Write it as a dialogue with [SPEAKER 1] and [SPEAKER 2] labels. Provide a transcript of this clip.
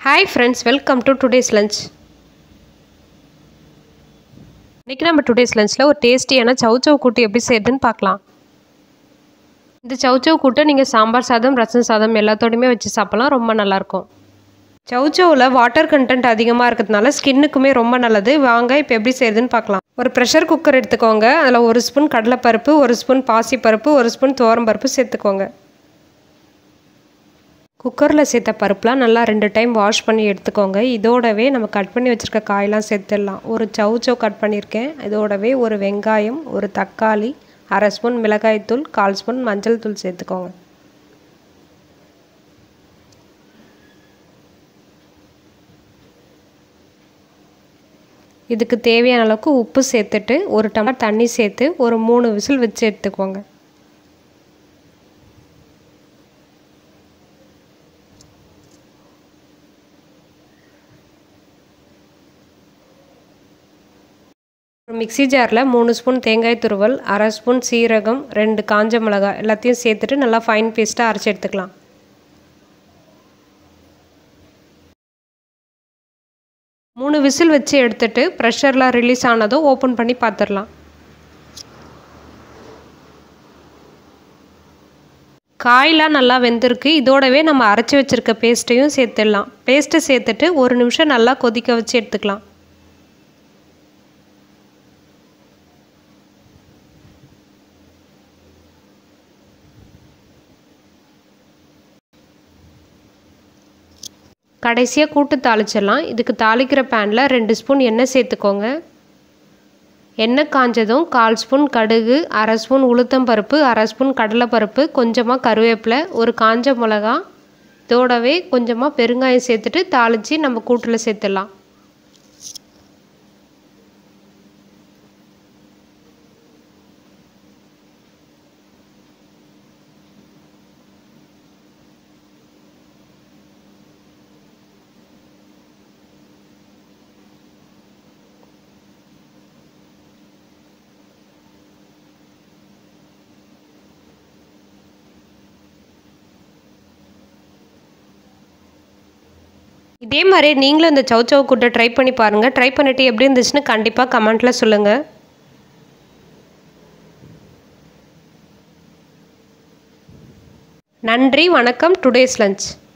[SPEAKER 1] hi friends welcome to today's lunch இன்றைக்கி நம்ம today's லஞ்சில் ஒரு டேஸ்டியான சவுச்சவ் கூட்டு எப்படி செய்யுதுன்னு பார்க்கலாம் இந்த சவுச்சவ் கூட்டை நீங்கள் சாம்பார் சாதம் ரசம் சாதம் எல்லாத்தோடையுமே வச்சு சாப்பிட்லாம் ரொம்ப நல்லாயிருக்கும் சவுச்சவில் வாட்டர் கண்டென்ட் அதிகமாக இருக்கிறதுனால ஸ்கின்னுக்குமே ரொம்ப நல்லது வாங்க இப்போ எப்படி செய்யுதுன்னு பார்க்கலாம் ஒரு ப்ரெஷர் குக்கர் எடுத்துக்கோங்க அதில் ஒரு ஸ்பூன் கடலைப்பருப்பு ஒரு ஸ்பூன் பாசிப்பருப்பு ஒரு ஸ்பூன் பருப்பு சேர்த்துக்கோங்க குக்கரில் சேர்த்த பருப்புலாம் நல்லா ரெண்டு டைம் வாஷ் பண்ணி எடுத்துக்கோங்க இதோடவே நம்ம கட் பண்ணி வச்சுருக்க காயெலாம் சேர்த்துடலாம் ஒரு சவு சவு கட் பண்ணியிருக்கேன் இதோடவே ஒரு வெங்காயம் ஒரு தக்காளி அரை ஸ்பூன் மிளகாய்த்தூள் கால் ஸ்பூன் மஞ்சள் தூள் சேர்த்துக்கோங்க இதுக்கு தேவையான அளவுக்கு உப்பு சேர்த்துட்டு ஒரு டம்ளர் தண்ணி சேர்த்து ஒரு மூணு விசில் வச்சு எடுத்துக்கோங்க ஒரு மிக்சி ஜாரில் மூணு ஸ்பூன் தேங்காய் துருவல் அரை ஸ்பூன் சீரகம் ரெண்டு காஞ்ச மிளகாய் எல்லாத்தையும் சேர்த்துட்டு நல்லா ஃபைன் பேஸ்ட்டாக அரைச்சி எடுத்துக்கலாம் மூணு விசில் வச்சு எடுத்துட்டு ப்ரெஷர்லாம் ரிலீஸ் ஆனதும் ஓப்பன் பண்ணி பார்த்துடலாம் காயெலாம் நல்லா வெந்திருக்கு இதோடவே நம்ம அரைச்சி வச்சுருக்க பேஸ்ட்டையும் சேர்த்துடலாம் பேஸ்ட்டை சேர்த்துட்டு ஒரு நிமிஷம் நல்லா கொதிக்க வச்சு எடுத்துக்கலாம் கடைசியாக கூட்டு தாளிச்சிடலாம் இதுக்கு தாளிக்கிற பேனில் ரெண்டு ஸ்பூன் எண்ணெய் சேர்த்துக்கோங்க எண்ணெய் காஞ்சதும் கால் ஸ்பூன் கடுகு அரை ஸ்பூன் உளுத்தம் பருப்பு அரை ஸ்பூன் கடலைப்பருப்பு கொஞ்சமாக கருவேப்பிலை ஒரு காஞ்ச மிளகா இதோடவே கொஞ்சமாக பெருங்காயம் சேர்த்துட்டு தாளித்து நம்ம கூட்டில் சேர்த்துடலாம் இதே மாதிரி நீங்களும் இந்த சவுச்சவு கூட்டை ட்ரை பண்ணி பாருங்கள் ட்ரை பண்ணிவிட்டு எப்படி இருந்துச்சுன்னு கண்டிப்பாக கமெண்ட்டில் சொல்லுங்கள் நன்றி வணக்கம் டுடேஸ் லஞ்ச்